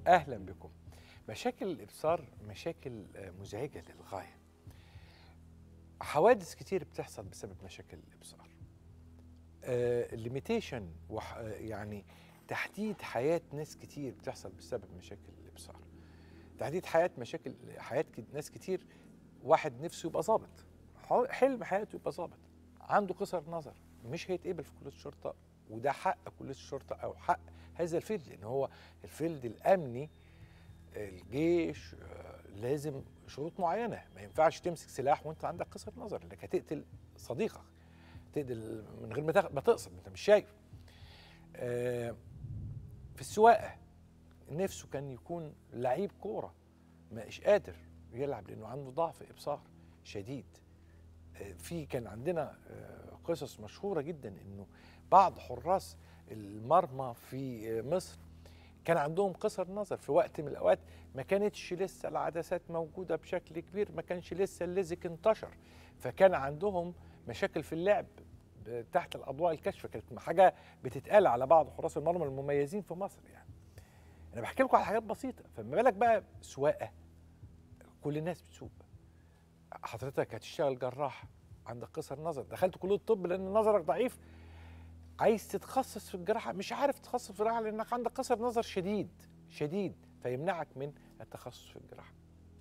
اهلا بكم مشاكل الابصار مشاكل آه، مزعجه للغايه حوادث كتير بتحصل بسبب مشاكل الابصار الليميتيشن وح... آه، يعني تحديد حياه ناس كتير بتحصل بسبب مشاكل الابصار تحديد حياه مشاكل حياه ك- ناس كتير واحد نفسه يبقى ظابط ح- حلم حياته يبقى ظابط عنده قصر نظر مش هيتقبل في كليه الشرطه وده حق كليه الشرطه او حق هذا الفيلد لان هو الفيلد الامني الجيش آه، لازم شروط معينه ما ينفعش تمسك سلاح وانت عندك قصر نظر انك هتقتل صديقك تقتل من غير ما تغ- ما تقصد انت مش شايف آه، في السواقه نفسه كان يكون لعيب كوره مش قادر يلعب لانه عنده ضعف ابصار شديد آه، في كان عندنا آه، قصص مشهوره جدا انه بعض حراس المرمى في آه، مصر كان عندهم قصر نظر في وقت من الاوقات ما كانتش لسه العدسات موجوده بشكل كبير ما كانش لسه الليزك انتشر فكان عندهم مشاكل في اللعب ب- تحت الاضواء الكاشفه كانت حاجه بتتقال على بعض حراس المرمى المميزين في مصر يعني انا بحكي لكم على حاجات بسيطه فما بالك بقى سواقه كل الناس بتسوق حضرتك هتشتغل جراح عندك قصر نظر دخلت كليه الطب لان نظرك ضعيف عايز تتخصص في الجراحه مش عارف تتخصص في الجراحه لانك عندك قصر نظر شديد شديد فيمنعك من التخصص في الجراحه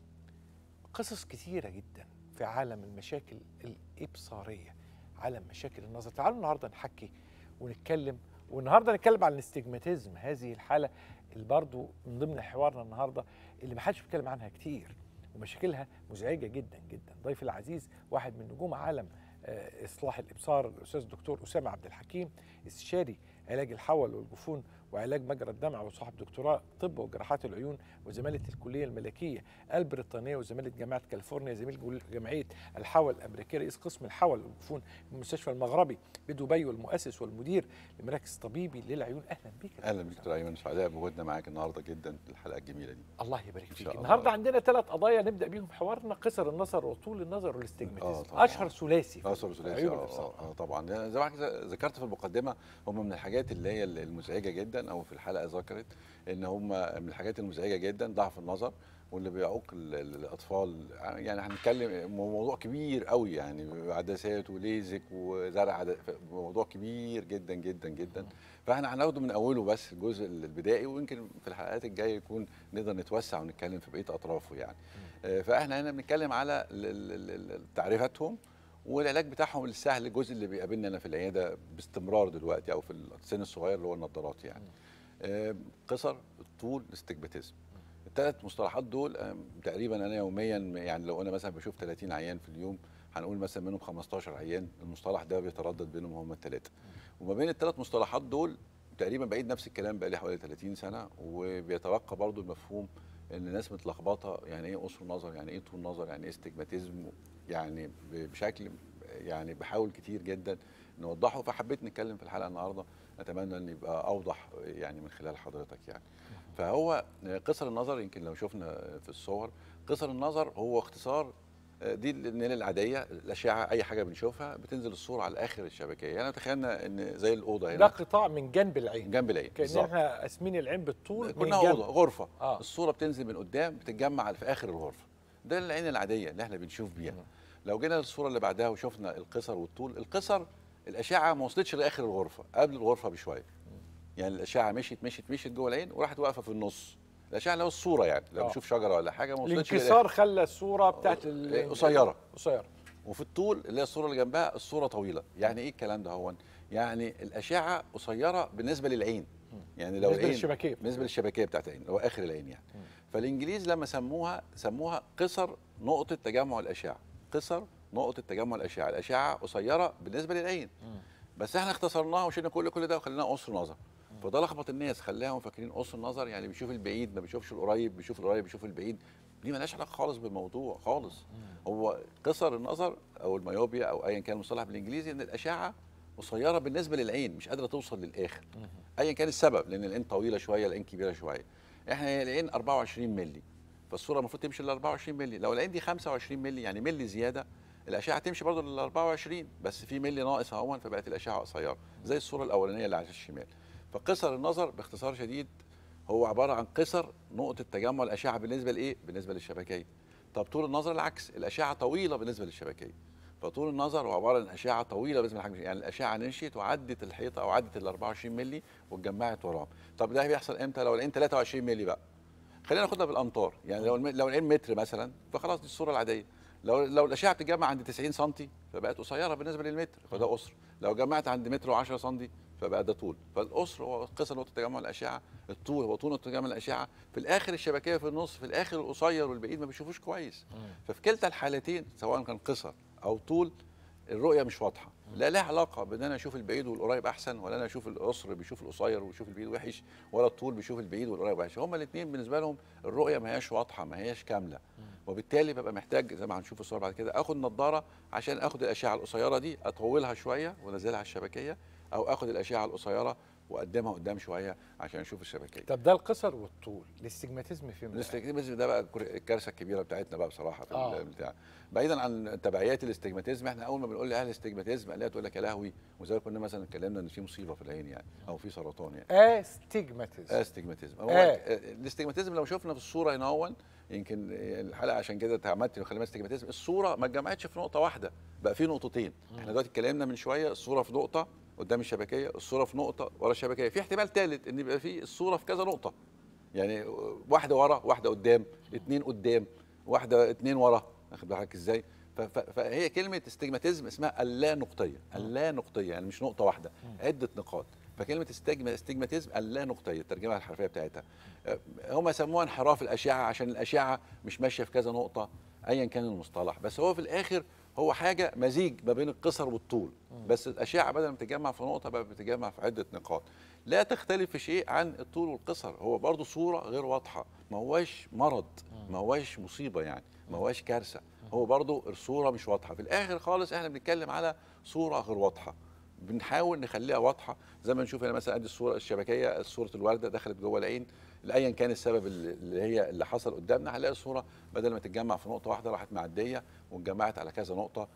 قصص كثيره جدا في عالم المشاكل الابصاريه عالم مشاكل النظر تعالوا النهارده نحكي ونتكلم والنهارده نتكلم عن الاستجماتيزم هذه الحاله اللي برضو من ضمن حوارنا النهارده اللي ما حدش بيتكلم عنها كتير ومشاكلها مزعجه جدا جدا ضيفي العزيز واحد من نجوم عالم آه، اصلاح الابصار الاستاذ الدكتور اسامه عبد الحكيم استشاري علاج الحول والجفون وعلاج مجرى الدمع وصاحب دكتوراه طب وجراحات العيون وزماله الكليه الملكيه البريطانيه وزماله جامعه كاليفورنيا زميل جول- جمعيه الحول الامريكيه رئيس قسم الحول والجفون بالمستشفى المغربي بدبي والمؤسس والمدير لمراكز طبيبي للعيون اهلا بك يا اهلا دكتور بك دكتور ايمن سعداء بوجودنا معاك النهارده جدا في الحلقه الجميله دي الله يبارك إن فيك شاء الله. النهارده عندنا ثلاث قضايا نبدا بيهم حوارنا قصر النظر وطول النظر آه والاستجماتيزم طبعاً. اشهر ثلاثي في اثر ثلاثي عيوب آه, الابصار آه, اه طبعا زي ما حضرتك ذكرت في المقدمه هم من الحاجات اللي هي المزعجه جدا او في الحلقه ذكرت ان هم من الحاجات المزعجه جدا ضعف النظر واللي بيعوق ال- ال- الاطفال يعني هنتكلم موضوع كبير قوي يعني عدسات وليزك وزرع عد- موضوع كبير جدا جدا جدا فاحنا هناخده من اوله بس الجزء البدائي ويمكن في الحلقات الجايه يكون نقدر نتوسع ونتكلم في بقيه اطرافه يعني آه، فاحنا هنا بنتكلم على ال- ال- ال- ال- تعريفاتهم والعلاج بتاعهم السهل الجزء اللي بيقابلنا انا في العياده باستمرار دلوقتي او في السن الصغير اللي هو النظارات يعني آه، قصر الطول الاستجماتيزم الثلاث مصطلحات دول آه، تقريبا انا يوميا يعني لو انا مثلا بشوف 30 عيان في اليوم هنقول مثلا منهم 15 عيان المصطلح ده بيتردد بينهم هم الثلاثه وما بين الثلاث مصطلحات دول تقريبا بعيد نفس الكلام بقى لي حوالي 30 سنه وبيتبقى برضو المفهوم ان الناس متلخبطه يعني ايه قصر نظر يعني ايه طول نظر يعني ايه استجماتيزم يعني ب- بشكل يعني بحاول كتير جدا نوضحه فحبيت نتكلم في الحلقه النهارده اتمنى ان يبقى اوضح يعني من خلال حضرتك يعني فهو قصر النظر يمكن لو شفنا في الصور قصر النظر هو اختصار دي النيله العاديه الاشعه اي حاجه بنشوفها بتنزل الصوره على اخر الشبكيه يعني تخيلنا ان زي الاوضه ده هنا قطاع من جنب العين جنب العين كان بالظبط. احنا قاسمين العين بالطول من كنا جنب اوضه غرفه آه. آه. الصوره بتنزل من قدام بتتجمع في اخر الغرفه ده العين العاديه اللي احنا بنشوف بيها مم. لو جينا للصوره اللي بعدها وشفنا القصر والطول القصر الاشعه ما وصلتش لاخر الغرفه قبل الغرفه بشويه يعني الاشعه مشيت مشيت مشيت جوه العين وراحت واقفه في النص الاشعه اللي هو الصوره يعني لو آه. بنشوف شجره ولا حاجه ما وصلتش للآخر. الانكسار خلى الصوره بتاعت ال- إيه، قصيرة. قصيره وفي الطول اللي هي الصوره اللي جنبها الصوره طويله يعني ايه الكلام ده هو يعني الاشعه قصيره بالنسبه للعين يعني لو بالنسبة العين للشبكية. بالنسبه للشبكيه بتاعت العين اللي هو اخر العين يعني فالانجليز لما سموها سموها قصر نقطه تجمع الاشعه قصر نقطه تجمع الاشعه الاشعه قصيره بالنسبه للعين بس احنا اختصرناها وشلنا كل كل ده وخليناها قصر نظر فده لخبط الناس خلاهم فاكرين قصر نظر يعني بيشوف البعيد ما بيشوفش القريب بيشوف القريب بيشوف البعيد دي مالهاش علاقه خالص بالموضوع خالص هو قصر النظر او الميوبيا او ايا كان المصطلح بالانجليزي ان الاشعه قصيره بالنسبه للعين مش قادره توصل للاخر ايا كان السبب لان العين طويله شويه العين كبيره شويه احنا هي العين 24 مللي فالصوره المفروض تمشي ل 24 مللي لو العين دي 25 مللي يعني ملي زياده الاشعه تمشي برضه لل 24 بس في ملي ناقص اهون فبقت الاشعه قصيره زي الصوره الاولانيه اللي على الشمال فقصر النظر باختصار شديد هو عباره عن قصر نقطه تجمع الاشعه بالنسبه لايه بالنسبه للشبكيه طب طول النظر العكس الاشعه طويله بالنسبه للشبكيه فطول النظر هو عباره عن اشعه طويله بالنسبه للحجم يعني الاشعه نشيت وعدت الحيطه او عدت ال 24 مللي واتجمعت وراهم طب ده بيحصل امتى لو العين 23 مللي بقى خلينا ناخدها بالامتار يعني لو الم- لو العين متر مثلا فخلاص دي الصوره العاديه لو لو الاشعه بتتجمع عند 90 سم فبقت قصيره بالنسبه للمتر فده قصر لو جمعت عند متر و10 سم فبقى ده طول فالقصر هو قصر نقطه تجمع الاشعه الطول هو طول نقطه تجمع الاشعه في الاخر الشبكيه في النص في الاخر القصير والبعيد ما بيشوفوش كويس ففي كلتا الحالتين سواء كان قصر او طول الرؤيه مش واضحه لا لها علاقه بان انا اشوف البعيد والقريب احسن ولا انا اشوف القصر بيشوف القصير ويشوف البعيد وحش ولا الطول بيشوف البعيد والقريب وحش هما الاثنين بالنسبه لهم الرؤيه ما هياش واضحه ما هياش كامله وبالتالي ببقى محتاج زي ما هنشوف الصور بعد كده اخد نظاره عشان اخد الاشعه القصيره دي اطولها شويه وانزلها على الشبكيه او اخد الاشعه القصيره واقدمها قدام شويه عشان اشوف الشبكيه طب ده القصر والطول الاستجماتيزم فين بقى؟ الاستجماتيزم ده بقى الكر- الكارثه الكبيره بتاعتنا بقى بصراحه في آه. البتاع بعيدا عن تبعيات الاستجماتيزم احنا اول ما بنقول لاهل الاستجماتيزم الاقيها تقول لك يا لهوي وزي ما كنا مثلا اتكلمنا ان في مصيبه في العين يعني او في سرطان يعني استجماتيزم استجماتيزم هو آه. الاستجماتيزم لو شفنا في الصوره هنا هون يمكن الحلقه عشان كده اتعمدت خلينا استجماتيزم الصوره ما اتجمعتش في نقطه واحده بقى في نقطتين احنا دلوقتي اتكلمنا من شويه الصوره في نقطه قدام الشبكيه الصوره في نقطه ورا الشبكيه في احتمال ثالث ان يبقى في الصوره في كذا نقطه يعني واحده ورا واحده قدام اتنين قدام واحده اتنين ورا واخد بالك ازاي ف- ف- فهي كلمه استجماتيزم اسمها اللا نقطيه اللا نقطيه يعني مش نقطه واحده عده نقاط فكلمه استجما استجماتيزم اللا نقطيه الترجمه الحرفيه بتاعتها أه، هم سموها انحراف الاشعه عشان الاشعه مش ماشيه في كذا نقطه ايا كان المصطلح بس هو في الاخر هو حاجه مزيج ما بين القصر والطول بس الاشعه بدل ما تتجمع في نقطه بقى بتتجمع في عده نقاط لا تختلف في شيء عن الطول والقصر هو برضه صوره غير واضحه ما هواش مرض ما هواش مصيبه يعني ما هواش كارثه هو برضه الصوره مش واضحه في الاخر خالص احنا بنتكلم على صوره غير واضحه بنحاول نخليها واضحه زي ما نشوف هنا مثلا ادي الصوره الشبكيه صوره الورده دخلت جوه العين ايا كان السبب اللي اللي هي اللي حصل قدامنا هنلاقي الصوره بدل ما تتجمع في نقطه واحده راحت معديه واتجمعت على كذا نقطه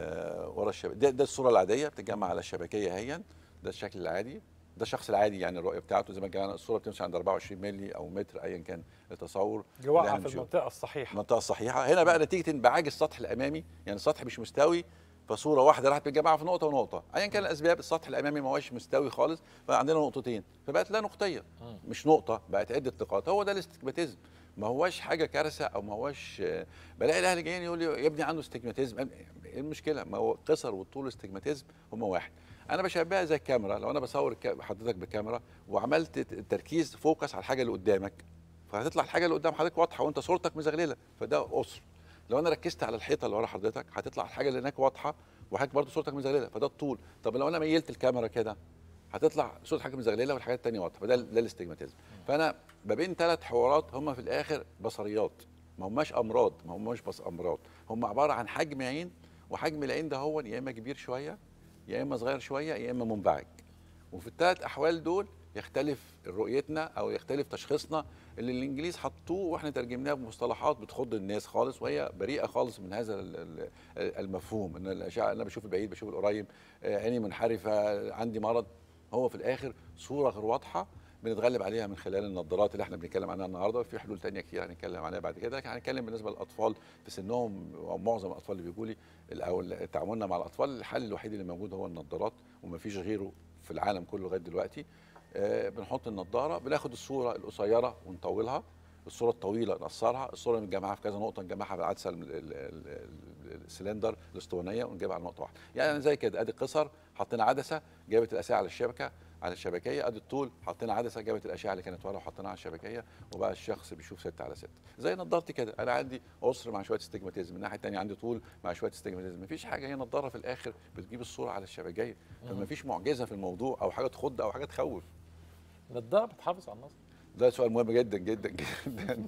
آه ورا الشبكيه ده, ده الصوره العاديه بتتجمع على الشبكيه هي ده الشكل العادي ده الشخص العادي يعني الرؤيه بتاعته زي ما كان الصوره بتمشي عند 24 مللي او متر ايا كان التصور اللي يوقع احنا في بنشوفه. المنطقه الصحيحه المنطقه الصحيحه هنا بقى نتيجه انبعاج السطح الامامي يعني السطح مش مستوي فصوره واحده راحت متجمعه في نقطه ونقطه ايا كان الاسباب السطح الامامي ما هوش مستوي خالص بقى عندنا نقطتين فبقت لا نقطيه مش نقطه بقت عده نقاط هو ده الاستجماتيزم ما هوش حاجه كارثه او ما هوش آه، بلاقي الاهل جايين يقول لي يا ابني عنده استجماتيزم ايه المشكله ما هو القصر والطول والاستجماتيزم هما واحد انا بشبهها زي الكاميرا لو انا بصور الك- حضرتك بكاميرا وعملت التركيز فوكس على الحاجه اللي قدامك فهتطلع الحاجه اللي قدام حضرتك واضحه وانت صورتك مزغلله فده قصر لو انا ركزت على الحيطه اللي ورا حضرتك هتطلع الحاجه اللي هناك واضحه وحضرتك برضه صورتك مزغلله فده الطول طب لو انا ميلت الكاميرا كده هتطلع صوره حاجه مزغلله والحاجات التانية واضحه فده ده الاستجماتيزم فانا ما بين ثلاث حوارات هم في الاخر بصريات ما هماش امراض ما هماش بس امراض هم عباره عن حجم عين وحجم العين ده هو يا اما كبير شويه يا اما صغير شويه يا اما منبعج وفي الثلاث احوال دول يختلف رؤيتنا او يختلف تشخيصنا اللي الانجليز حطوه واحنا ترجمناه بمصطلحات بتخض الناس خالص وهي بريئه خالص من هذا ال- ال- المفهوم ان الاشعه انا بشوف البعيد بشوف القريب آه، عيني منحرفه عندي مرض هو في الاخر صوره غير واضحه بنتغلب عليها من خلال النظارات اللي احنا بنتكلم عنها النهارده في حلول تانية كتير هنتكلم عليها بعد كده لكن هنتكلم بالنسبه للاطفال في سنهم او معظم الاطفال اللي بيجوا لي او تعاملنا مع الاطفال الحل الوحيد اللي موجود هو النظارات ومفيش غيره في العالم كله لغايه دلوقتي آه، بنحط النضاره بناخد الصوره القصيره ونطولها الصوره الطويله نقصرها الصوره متجمعه في كذا نقطه نجمعها بالعدسه ال- ال- ال- ال- السلندر الاسطوانيه ونجيبها على نقطه واحده يعني زي كده ادي القصر حطينا عدسه جابت الاشعه على الشبكه على الشبكيه ادي الطول حطينا عدسه جابت الاشعه اللي كانت ورا وحطيناها على الشبكيه وبقى الشخص بيشوف 6 على 6 زي نضارتي كده انا عندي قصر مع شويه استجماتيزم من الناحيه الثانيه عندي طول مع شويه استجماتيزم مفيش حاجه هي نضاره في الاخر بتجيب الصوره على الشبكيه فمفيش معجزه في الموضوع او حاجه تخض او حاجه تخوف النضاره بتحافظ على النظر ده سؤال مهم جدا جدا جدا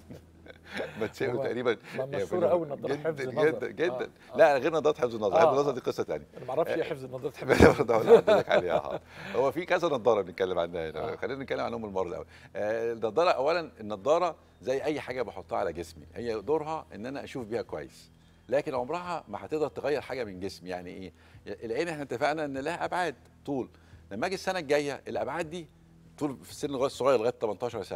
بتسأله هو تقريبا ما يعني مشهورة أوي نضارة جداً حفظ النظر. جدا جدا آه، آه. لا غير نضاره حفظ النظر آه، حفظ النظر آه. دي قصه ثانيه انا ما اعرفش ايه حفظ النظاره تحب برضه هقول لحضرتك عليها حاضر. هو في كذا نظاره بنتكلم عنها هنا آه. خلينا نتكلم عنهم المره الاول آه، النظاره اولا النظاره زي اي حاجه بحطها على جسمي هي دورها ان انا اشوف بيها كويس لكن عمرها ما هتقدر تغير حاجه من جسمي يعني ايه العين احنا اتفقنا ان لها ابعاد طول لما اجي السنه الجايه الابعاد دي طول في السن لغايه الصغير لغايه 18 سنه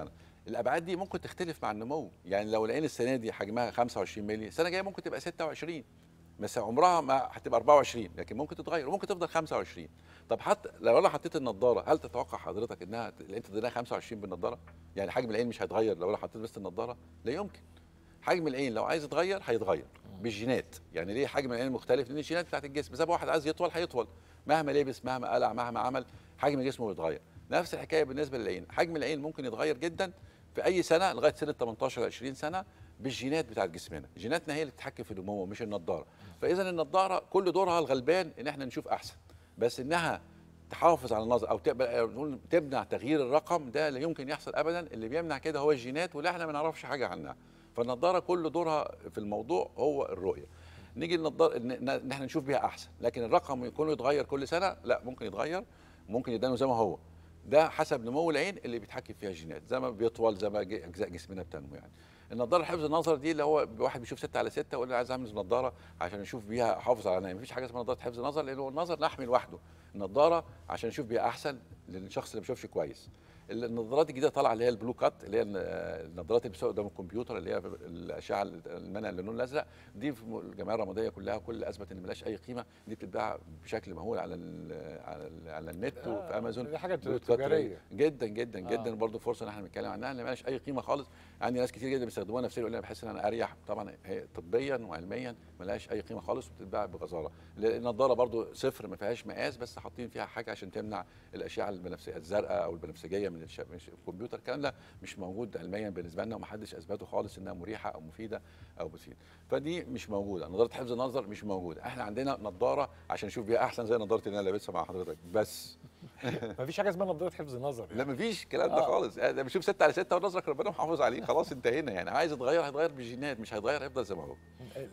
الابعاد دي ممكن تختلف مع النمو يعني لو لقينا السنه دي حجمها 25 مللي السنه الجايه ممكن تبقى 26 بس عمرها ما هتبقى 24 لكن ممكن تتغير وممكن تفضل 25 طب حتى لو انا حطيت النضاره هل تتوقع حضرتك انها انت تديها 25 بالنضاره يعني حجم العين مش هيتغير لو انا حطيت بس النضاره لا يمكن حجم العين لو عايز يتغير هيتغير بالجينات يعني ليه حجم العين مختلف لان الجينات بتاعت الجسم زي ما واحد عايز يطول هيطول مهما لبس مهما قلع مهما عمل حجم جسمه بيتغير نفس الحكايه بالنسبه للعين حجم العين ممكن يتغير جدا في اي سنه لغايه سنه 18 20 سنه بالجينات بتاعت جسمنا جيناتنا هي اللي بتتحكم في النمو مش النضاره فاذا النضاره كل دورها الغلبان ان احنا نشوف احسن بس انها تحافظ على النظر او تبقى تمنع تغيير الرقم ده لا يمكن يحصل ابدا اللي بيمنع كده هو الجينات واللي احنا ما نعرفش حاجه عنها فالنضاره كل دورها في الموضوع هو الرؤيه نيجي النضاره ان احنا نشوف بيها احسن لكن الرقم يكون يتغير كل سنه لا ممكن يتغير ممكن يدانه زي ما هو ده حسب نمو العين اللي بيتحكم فيها الجينات زي ما بيطول زي ما اجزاء جسمنا بتنمو يعني النضاره حفظ النظر دي اللي هو واحد بيشوف 6 على 6 يقول انا عايز اعمل نضاره عشان اشوف بيها احافظ على عيني مفيش حاجه اسمها نضاره حفظ نظر لان هو النظر نحمي لوحده النضاره عشان اشوف بيها احسن للشخص اللي ما بيشوفش كويس النظارات الجديده طالعه اللي هي البلو كات اللي هي النظارات اللي بتسوق قدام الكمبيوتر اللي هي الاشعه المنع للون الازرق دي في الجمعيه الرماديه كلها كل اثبت ان ملهاش اي قيمه دي بتتباع بشكل مهول على ال على, ال على النت آه وفي امازون دي حاجه تجاريه جدا جدا جدا آه. برضه فرصه ان احنا نتكلم عنها ان ملهاش اي قيمه خالص عندي ناس كتير جدا بيستخدموها نفسيا يقول لي انا بحس ان انا اريح طبعا هي طبيا وعلميا ملهاش اي قيمه خالص وبتتباع بغزاره النضاره برضه صفر ما فيهاش مقاس بس حاطين فيها حاجه عشان تمنع الاشعه البنفسجيه الزرقاء او البنفسجيه من الكمبيوتر الكلام ده مش موجود علميا بالنسبه لنا ومحدش اثبته خالص انها مريحه او مفيده او بتفيد فدي مش موجوده نظاره حفظ النظر مش موجوده احنا عندنا نظاره عشان نشوف بيها احسن زي نظاره اللي انا لابسها مع حضرتك بس مفيش حاجه اسمها نظاره حفظ نظر لا مفيش الكلام ده خالص ده بشوف 6 على 6 ونظرك ربنا محافظ عليه خلاص انتهينا يعني عايز يتغير هيتغير بالجينات مش هيتغير هيفضل زي ما هو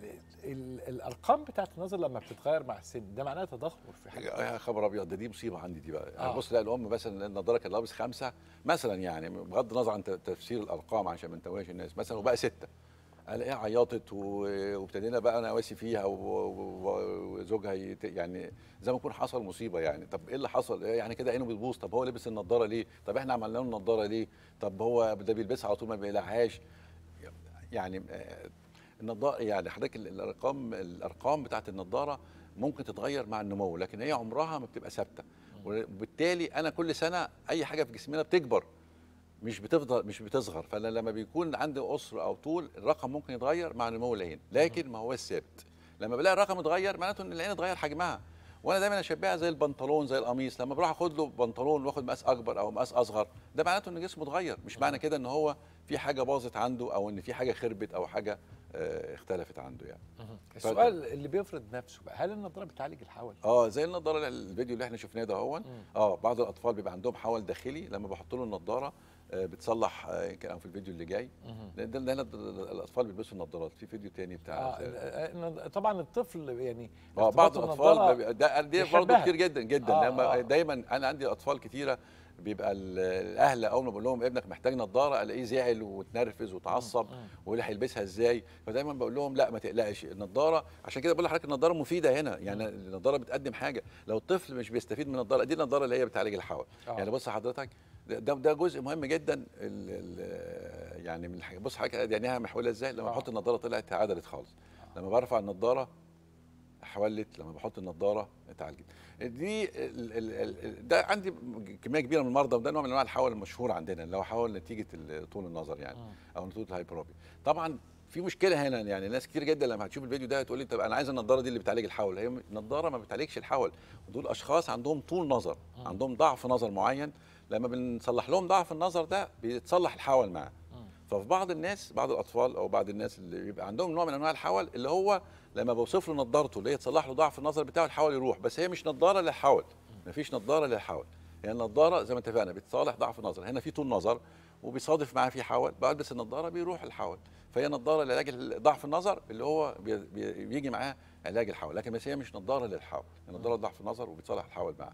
الارقام بتاعت النظر لما بتتغير مع السن ده معناه تدهور في حاجه يا خبر ابيض ده دي مصيبه عندي دي بقى آه. بص لا الام مثلا النضاره كان لابس خمسه مثلا يعني بغض النظر عن تفسير الارقام عشان ما نتوهش الناس مثلا وبقى سته الاقيها عيطت وابتدينا بقى نواسي فيها وزوجها يعني زي ما يكون حصل مصيبه يعني طب ايه اللي حصل يعني كده عينه بتبوظ طب هو لبس النضاره ليه طب احنا عملنا له النضاره ليه طب هو ده بيلبسها على طول ما بيقلعهاش يعني النضاره يعني حضرتك الارقام الارقام بتاعت النضاره ممكن تتغير مع النمو لكن هي عمرها ما بتبقى ثابته وبالتالي انا كل سنه اي حاجه في جسمنا بتكبر مش بتفضل مش بتصغر فانا لما بيكون عندي قصر او طول الرقم ممكن يتغير مع نمو العين لكن ما هو الثابت لما بلاقي الرقم اتغير معناته ان العين اتغير حجمها وانا دايما اشبهها زي البنطلون زي القميص لما بروح اخد له بنطلون واخد مقاس اكبر او مقاس اصغر ده معناته ان جسمه اتغير مش معنى كده ان هو في حاجه باظت عنده او ان في حاجه خربت او حاجه اه اختلفت عنده يعني السؤال اللي بيفرض نفسه بقى هل النضاره بتعالج الحول اه زي النضاره الفيديو اللي احنا شفناه ده هو اه بعض الاطفال بيبقى عندهم حول داخلي لما بحط له النضاره بتصلح كان في الفيديو اللي جاي ده ده الاطفال بيلبسوا النضارات في فيديو تاني بتاع آه طبعا الطفل يعني اه بعض الاطفال ده دي برضه كتير جدا جدا آه لما آه دايما انا عندي اطفال كتيره بيبقى الاهل اول ما بقول لهم ابنك محتاج نظاره الاقيه زعل وتنرفز وتعصب ويقول هيلبسها ازاي فدايما بقول لهم لا ما تقلقش النضاره عشان كده بقول لحضرتك النضاره مفيده هنا يعني النضاره بتقدم حاجه لو الطفل مش بيستفيد من النضاره دي النضاره اللي هي بتعالج الحول يعني بص حضرتك ده ده جزء مهم جدا ال ال يعني من الحاجة بص حضرتك عينيها محوله ازاي لما بحط النضاره طلعت عدلت خالص لما برفع النضاره حولت لما بحط النضاره اتعالجت دي ال ال ال ده عندي كميه كبيره من المرضى وده نوع من انواع الحول المشهور عندنا اللي هو حول نتيجه طول النظر يعني او نتيجه الهايبروبيا طبعا في مشكله هنا يعني ناس كتير جدا لما هتشوف الفيديو ده هتقول لي طب انا عايز النضاره دي اللي بتعالج الحول هي النضاره ما بتعالجش الحول ودول اشخاص عندهم طول نظر عندهم ضعف نظر معين لما بنصلح لهم ضعف النظر ده بيتصلح الحول معاه ففي بعض الناس بعض الاطفال او بعض الناس اللي بيبقى عندهم نوع من انواع الحول اللي هو لما بوصف له نضارته اللي هي تصلح له ضعف النظر بتاعه الحول يروح بس هي مش نضاره للحول مفيش نضاره للحول يعني النضاره زي ما اتفقنا بتصالح ضعف النظر هنا في طول نظر وبيصادف معاه في حول بلبس النضاره بيروح الحول فهي نضاره لعلاج ضعف النظر اللي هو بي بيجي معاه علاج الحول لكن بس هي مش نضاره للحول هي نضاره ضعف النظر وبتصالح الحول معاه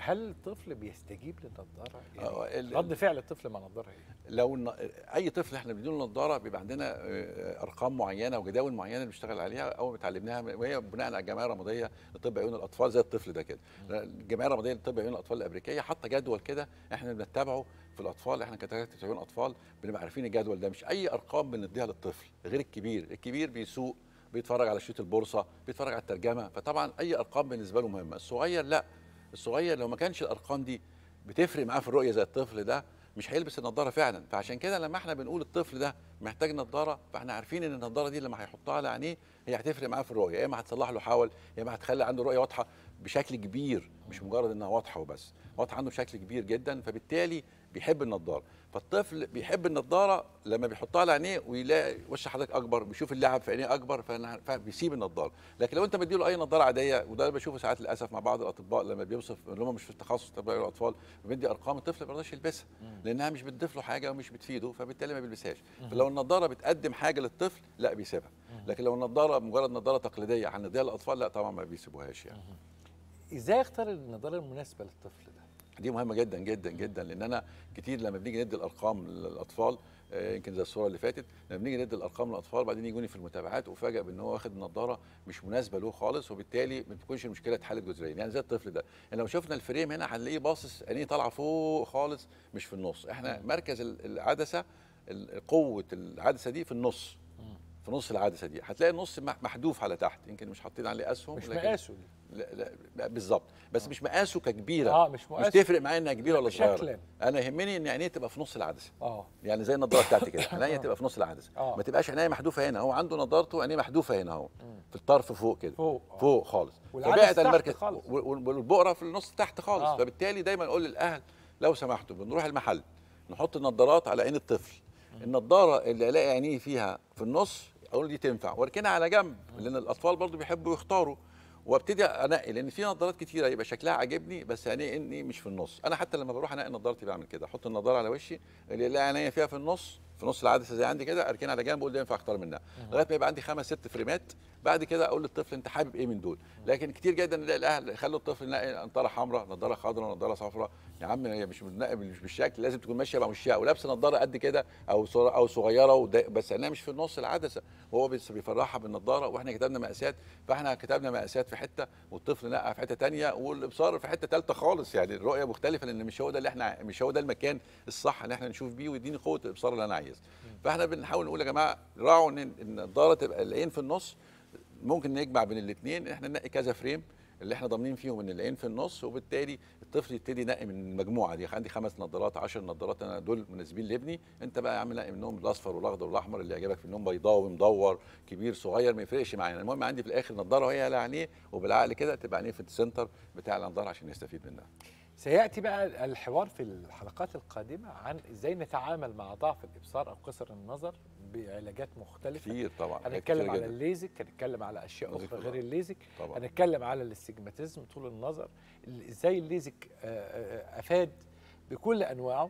هل الطفل بيستجيب للنضاره؟ آه، يعني ال- رد فعل الطفل مع النضاره ايه؟ لو الن- اي طفل احنا بنديله نظاره بيبقى عندنا آه، ارقام معينه وجداول معينه اللي بنشتغل عليها اول ما اتعلمناها وهي بناء على الجمعيه الرماديه لطب عيون الاطفال زي الطفل ده كده الجمعيه الرماديه لطب عيون الاطفال الامريكيه حاطه جدول كده احنا بنتبعه في الاطفال احنا كدكاتره عيون اطفال بنبقى عارفين الجدول ده مش اي ارقام بنديها للطفل غير الكبير الكبير بيسوق بيتفرج على شريط البورصه بيتفرج على الترجمه فطبعا اي ارقام بالنسبه له مهمه الصغير لا الصغير لو ما كانش الارقام دي بتفرق معاه في الرؤيه زي الطفل ده مش هيلبس النضاره فعلا فعشان كده لما احنا بنقول الطفل ده محتاج نضاره فاحنا عارفين ان النضاره دي لما هيحطها على عينيه هي هتفرق معاه في الرؤيه يا اما هتصلح له حول يا اما هتخلي عنده رؤيه واضحه بشكل كبير مش مجرد انها واضحه وبس واضحه عنده بشكل كبير جدا فبالتالي بيحب النضاره فالطفل بيحب النضاره لما بيحطها على عينيه ويلاقي وش حضرتك اكبر بيشوف اللعب في عينيه اكبر فأنا- فبيسيب النضاره لكن لو انت مديله اي نضاره عاديه وده اللي بشوفه ساعات للاسف مع بعض الاطباء لما بيوصف اللي هم مش في التخصص طب الاطفال بيدي ارقام الطفل ما بيرضاش يلبسها لانها مش بتضيف له حاجه ومش بتفيده فبالتالي ما بيلبسهاش فلو النضاره بتقدم حاجه للطفل لا بيسيبها لكن لو النضاره مجرد نضاره تقليديه هنديها للاطفال لا طبعا ما بيسيبوهاش يعني ازاي اختار النضاره المناسبه للطفل ده؟ دي مهمه جدا جدا جدا لان انا كتير لما بنيجي ندي الارقام للاطفال آه، يمكن زي الصوره اللي فاتت لما بنيجي ندي الارقام للاطفال بعدين يجوني في المتابعات وفاجئ بان هو واخد نظاره مش مناسبه له خالص وبالتالي ما بتكونش المشكله اتحلت جذريا يعني زي الطفل ده يعني لو شفنا الفريم هنا هنلاقيه باصص عينيه طالعه فوق خالص مش في النص احنا مركز ال- العدسه ال- قوه العدسه دي في النص في نص العدسه دي هتلاقي النص مح- محذوف على تحت يمكن مش حاطين عليه اسهم مش لكن- مقاسه دي. لا لا بالظبط بس مش مقاسه ككبيره اه مش مش مقاسه تفرق معايا انها كبيره ولا صغيره شكلا انا يهمني ان عينيه تبقى في نص العدسه اه يعني زي النضاره بتاعتي كده عينيا تبقى في نص العدسه آه. ما تبقاش عينيا محذوفه هنا هو عنده نضارته عينيه محذوفه هنا اهو في الطرف فوق كده فوق آه. فوق خالص والعدسة فبعد تحت المركز خالص. وال- وال- والبقره في النص تحت خالص آه. فبالتالي دايما اقول للاهل لو سمحتوا بنروح المحل نحط النضارات على عين الطفل النضاره اللي الاقي عينيه فيها في النص اقول دي تنفع واركنها على جنب لان الاطفال برضو بيحبوا يختاروا وابتدي انقي لان في نظارات كتيره يبقى شكلها عاجبني بس عينيه اني مش في النص انا حتى لما بروح انقي نظارتي بعمل كده احط النظاره على وشي اللي الاقي عينيا فيها في النص في نص العدسه زي عندي كده اركنها على جنب اقول ده ينفع اختار منها لغايه ما يبقى عندي خمس ست فريمات بعد كده اقول للطفل انت حابب ايه من دول لكن كتير جدا نلاقي الاهل يخلوا الطفل ينقي نظاره حمراء نظاره خضراء نظاره صفراء يا عم هي مش بتنقي مش بالشكل لازم تكون ماشيه مع وشها ولابسه نظاره قد كده او صغ- او صغيره وده- بس عينها مش في النص العدسه وهو بس بيفرحها بالنضاره واحنا كتبنا مقاسات فاحنا كتبنا مقاسات في حته والطفل نقى في حته تانية والابصار في حته ثالثه خالص يعني الرؤيه مختلفه لان مش هو ده اللي احنا مش هو ده المكان الصح اللي احنا نشوف بيه ويديني قوه الابصار اللي انا عايزها فاحنا بنحاول نقول يا جماعه راعوا ان النضاره تبقى العين في النص ممكن نجمع بين الاثنين احنا ننقي كذا فريم اللي احنا ضامنين فيهم ان العين في النص وبالتالي الطفل يبتدي ينقي من المجموعه دي عندي خمس نظارات 10 نظارات انا دول مناسبين لابني انت بقى يا عم نقي منهم الاصفر والاخضر والاحمر اللي يعجبك في منهم بيضاوي مدور كبير صغير ما يفرقش معانا المهم عندي في الاخر نظاره وهي على عينيه وبالعقل كده تبقى عينيه في السنتر بتاع النظاره عشان يستفيد منها سياتي بقى الحوار في الحلقات القادمه عن ازاي نتعامل مع ضعف الابصار او قصر النظر بعلاجات مختلفه كتير طبعا حاجات هنتكلم كتيرة على جداً. الليزك هنتكلم على اشياء الليزك اخرى طبعاً. غير الليزك طبعا هنتكلم على الاستجماتيزم طول النظر ال- ازاي الليزك آه، آه، افاد بكل انواعه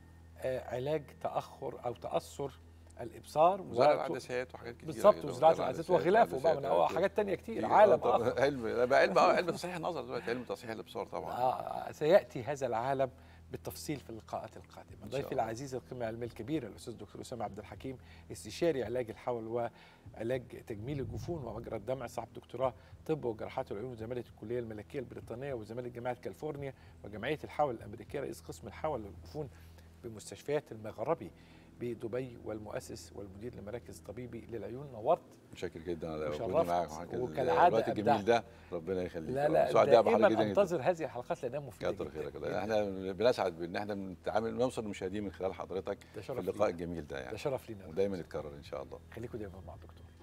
آه، علاج تاخر او تاثر الابصار وزرع وط- العدسات وحاجات كتير بالظبط وزراعه العدسات وغلافه بقى من هو حاجات تانية كتير عالم اخر علم لا بقى علم اه علم تصحيح النظر دلوقتي علم تصحيح الابصار طبعا آه، سياتي هذا العالم بالتفصيل في اللقاءات القادمه إن شاء ضيفي الله. العزيز القيمه العلميه الكبيره الاستاذ دكتور اسامه عبد الحكيم استشاري علاج الحول وعلاج تجميل الجفون ومجرى الدمع صاحب دكتوراه طب وجراحات العيون وزماله الكليه الملكيه البريطانيه وزماله جامعه كاليفورنيا وجمعيه الحول الامريكيه رئيس قسم الحول للجفون بمستشفيات المغربي بدبي والمؤسس والمدير لمراكز طبيبي للعيون نورت متشكر جدا على وشرفت وجودي معاك وحاجة وكالعادة الوقت الجميل أبدعت. ده ربنا يخليك لا لا سعداء دائما بحضرتك جدا جدا انتظر هذه الحلقات لانها مفيده كتر جداً خيرك جداً. احنا بنسعد بان احنا بنتعامل نوصل للمشاهدين من خلال حضرتك ده في شرف اللقاء لينا الجميل ده ده يعني شرف لينا ودايما يتكرر ان شاء الله خليكم دايما مع الدكتور